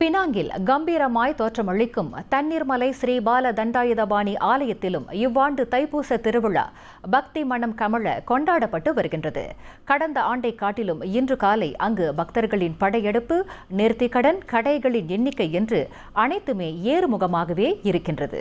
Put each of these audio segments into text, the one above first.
பினாங்கில் கம்பீரமாய் தோற்றமளிக்கும் தண்ணீர்மலை ஸ்ரீ பால தண்டாயுதபாணி ஆலயத்திலும் இவ்வாண்டு தைப்பூச திருவிழா பக்தி மனம் கமழ கொண்டாடப்பட்டு வருகின்றது கடந்த ஆண்டை காட்டிலும் இன்று காலை அங்கு பக்தர்களின் படையெடுப்பு நேர்த்திக்கடன் கடைகளின் எண்ணிக்கை என்று அனைத்துமே ஏறுமுகமாகவே இருக்கின்றது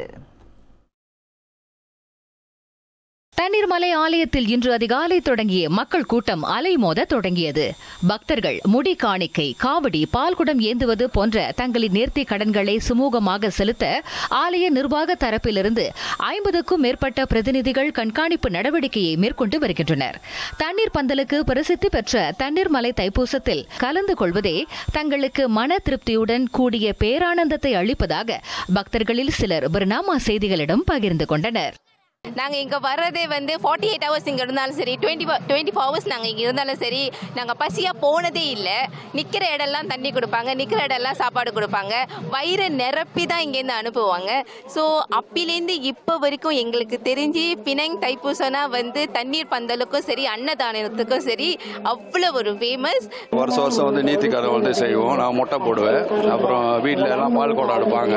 தண்ணீர்மலை ஆலயத்தில் இன்று அதிகாலை தொடங்கிய மக்கள் கூட்டம் அலைமோத தொடங்கியது பக்தர்கள் முடி காணிக்கை காவடி பால்குடம் ஏந்துவது போன்ற தங்களின் நேர்த்தி கடன்களை சுமூகமாக செலுத்த ஆலய நிர்வாக தரப்பிலிருந்து ஐம்பதுக்கும் மேற்பட்ட பிரதிநிதிகள் கண்காணிப்பு நடவடிக்கையை மேற்கொண்டு வருகின்றனர் தண்ணீர் பந்தலுக்கு பிரசித்தி பெற்ற தண்ணீர்மலை தைப்பூசத்தில் கலந்து கொள்வதே தங்களுக்கு மன திருப்தியுடன் கூடிய பேரானந்தத்தை அளிப்பதாக பக்தர்களில் சிலர் பர்னாமா செய்திகளிடம் பகிர்ந்து கொண்டனர் நாங்கள் இங்கே வர்றதே வந்து ஃபார்ட்டி எயிட் ஹவர்ஸ் இங்கே இருந்தாலும் சரி டுவெண்ட்டி டுவெண்ட்டி ஃபோர் ஹவர்ஸ் நாங்கள் இங்கே இருந்தாலும் சரி நாங்கள் பசியாக போனதே இல்லை நிற்கிற இடம்லாம் தண்ணி கொடுப்பாங்க நிற்கிற இடம்லாம் சாப்பாடு கொடுப்பாங்க வயிறு நிரப்பி தான் இங்கேருந்து அனுப்புவாங்க ஸோ அப்பிலேருந்து இப்போ வரைக்கும் எங்களுக்கு தெரிஞ்சு பினங் தைப்பூசனா வந்து தண்ணீர் பந்தலுக்கும் சரி அன்னதானத்துக்கும் சரி அவ்வளோ ஒரு ஃபேமஸ் வருஷம் வருஷம் வந்து நீத்தி கதை வந்து செய்வோம் நான் முட்டை போடுவேன் அப்புறம் வீட்டில் எல்லாம் பால் குடம் எடுப்பாங்க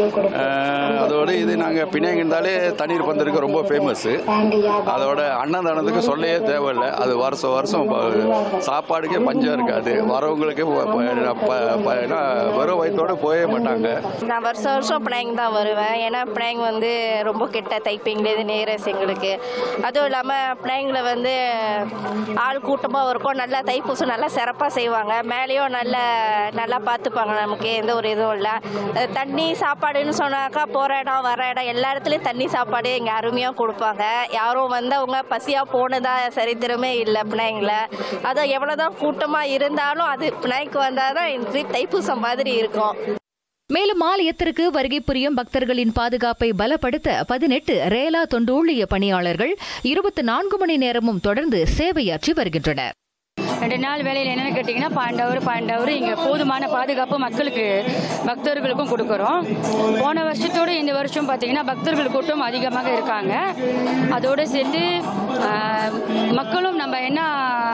அஹ் அதோட இது நாங்கள் பின்னாங்க இருந்தாலே தண்ணீர் பந்தலுக்கு ரொம்ப ஃபேமஸ்ஸு அதோட அன்னதானத்துக்கு சொல்லவே தேவையில்லை அது வருஷம் வருஷம் ப- சாப்பாடுக்கே பஞ்சம் இருக்காது வரவங்களுக்கு ப- ப- ப- ப- என்ன வெறும் வயிற்றோட போகவே மாட்டாங்க நான் வருஷம் வருஷம் பினாங் தான் வருவேன் ஏன்னா பினாங் வந்து ரொம்ப கெட்ட தைப்பிங்லேருந்து நேரஸ் எங்களுக்கு அதுவும் இல்லாமல் பினாங்கில் வந்து ஆள் கூட்டமாக இருக்கும் நல்லா தைப்பூசம் நல்லா சிறப்பாக செய்வாங்க மேலேயும் நல்ல நல்லா பார்த்துப்பாங்க நமக்கு எந்த ஒரு இதுவும் இல்லை அஹ் தண்ணி சாப்பாடுன்னு சொன்னாக்கா போகிற இடம் வர இடம் எல்லா இடத்துலையும் தண்ணி சாப்பாடு இங்கே அருமையாக கொடுப்பாங்க யாரும் வந்தவங்க பசியாக போனதா சரித்திரமே இல்லை பினாங்கில் அதுவும் எவ்வளோ தான் கூட்டமாக இருந்தாலும் அது பினாய்க்கு வந்தால் தான் எனக்கு தைப்பூசம் மாதிரி இருக்கும் மேலும் ஆலயத்திற்கு வருகை புரியும் பக்தர்களின் பாதுகாப்பை பலப்படுத்த பதினெட்டு ரேலா தொண்டூழிய பணியாளர்கள் இருபத்தி நான்கு மணி நேரமும் தொடர்ந்து சேவையாற்றி வருகின்றனர் ரெண்டு நாள் வேலையில் என்னென்னு கேட்டிங்கன்னா பன்னெண்டு ஹவர் பன்னெண்டு ஹவர் இங்கே போதுமான பாதுகாப்பு மக்களுக்கு பக்தர்களுக்கும் கொடுக்குறோம் போன வருஷத்தோடு இந்த வருஷம் பார்த்தீங்கன்னா பக்தர்கள் கூட்டம் அதிகமாக இருக்காங்க அதோடு சேர்த்து ஆஹ், மக்களும் நம்ம என்ன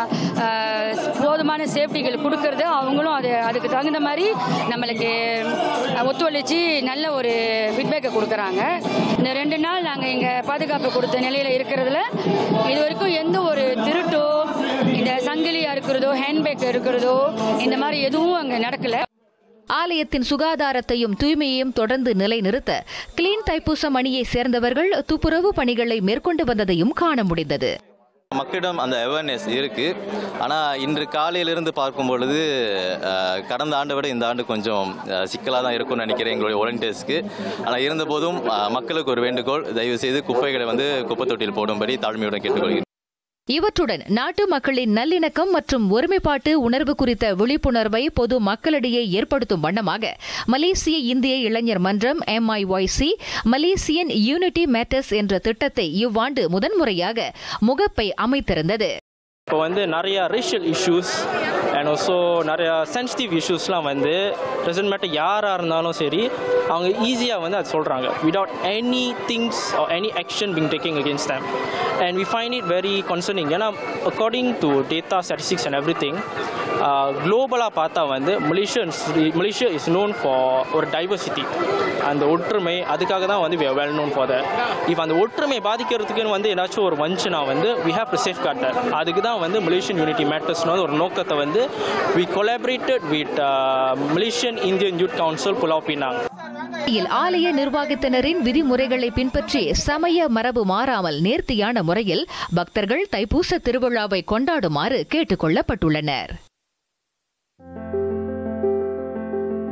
ஆஹ், போதுமான சேஃப்டிகள் கொடுக்கறது அவங்களும் அது அதுக்கு தகுந்த மாதிரி நம்மளுக்கு ஒத்துழைச்சி நல்ல ஒரு ஃபீட்பேக்கை கொடுக்குறாங்க இந்த ரெண்டு நாள் நாங்கள் இங்கே பாதுகாப்பு கொடுத்த நிலையில் இருக்கிறதுல இது வரைக்கும் எந்த ஒரு திருட்டோ இந்த சங்கிலியாக இருக்கிறதோ ஹேண்ட்பேக் இருக்கிறதோ இந்த மாதிரி எதுவும் அங்கே நடக்கல ஆலயத்தின் சுகாதாரத்தையும் தூய்மையையும் தொடர்ந்து நிலைநிறுத்த கிளீன் தைப்பூசம் அணியை சேர்ந்தவர்கள் துப்புரவு பணிகளை மேற்கொண்டு வந்ததையும் காண முடிந்தது மக்களிடம் அந்த அவேர்னஸ் இருக்குது ஆனால் இன்று காலையிலிருந்து பார்க்கும் பொழுது அஹ், கடந்த ஆண்டை விட இந்த ஆண்டு கொஞ்சம் சிக்கலாக தான் இருக்கும்னு நினைக்கிறேன் எங்களுடைய வாலண்டியர்ஸ்க்கு ஆனால் இருந்தபோதும் அஹ், மக்களுக்கு ஒரு வேண்டுகோள் தயவு செய்து குப்பைகளை வந்து குப்பை தொட்டியில் போடும்படி தாழ்மையுடன் கேட்டுக்கொள்கிறேன் இவற்றுடன் நாட்டு மக்களின் நல்லிணக்கம் மற்றும் ஒருமைப்பாட்டு உணர்வு குறித்த விழிப்புணர்வை பொது மக்களிடையே ஏற்படுத்தும் வண்ணமாக மலேசிய இந்திய இளைஞர் மன்றம் எம்ஐஒய்சி மலேசியன் யூனிட்டி மேட்டர்ஸ் என்ற திட்டத்தை இவ்வாண்டு முதன்முறையாக முகப்பை அமைத்திருந்தது இப்போ வந்து நிறையா ரேஷியல் இஷ்யூஸ் அண்ட் ஆல்சோ நிறையா சென்சிட்டிவ் இஷ்யூஸ்லாம் வந்து டசன்ட் மேட்டர் யாராக இருந்தாலும் சரி அவங்க ஈஸியாக வந்து அது சொல்கிறாங்க without any things any action being taking against them and we find it very concerning ஏன்னா according to data statistics and everything குளோபலாக பார்த்தா வந்து Malaysians Malaysia is known for ஒரு டைவர்சிட்டி அந்த ஒற்றுமை அதுக்காக தான் வந்து வெல் நோன் ஃபார் தட் இப்போ அந்த ஒற்றுமை பாதிக்கிறதுக்குன்னு வந்து ஏதாச்சும் ஒரு வந்துச்சுன்னா வந்து we have to safeguard that அதுக்கு தான் வந்து மலேசியன் யூனிட்டி மேட்டர்ஸ்னு ஒரு நோக்கத்தை வந்து we collaborated with Malaysian Indian youth council Pulau Pinang இல் ஆலய நிர்வாகத்தினரின் விதிமுறைகளை பின்பற்றி சமய மரபு மாறாமல் நேர்த்தியான முறையில் பக்தர்கள் தைப்பூச திருவிழாவை கொண்டாடுமாறு கேட்டுக் கொள்ளப்பட்டுள்ளனர்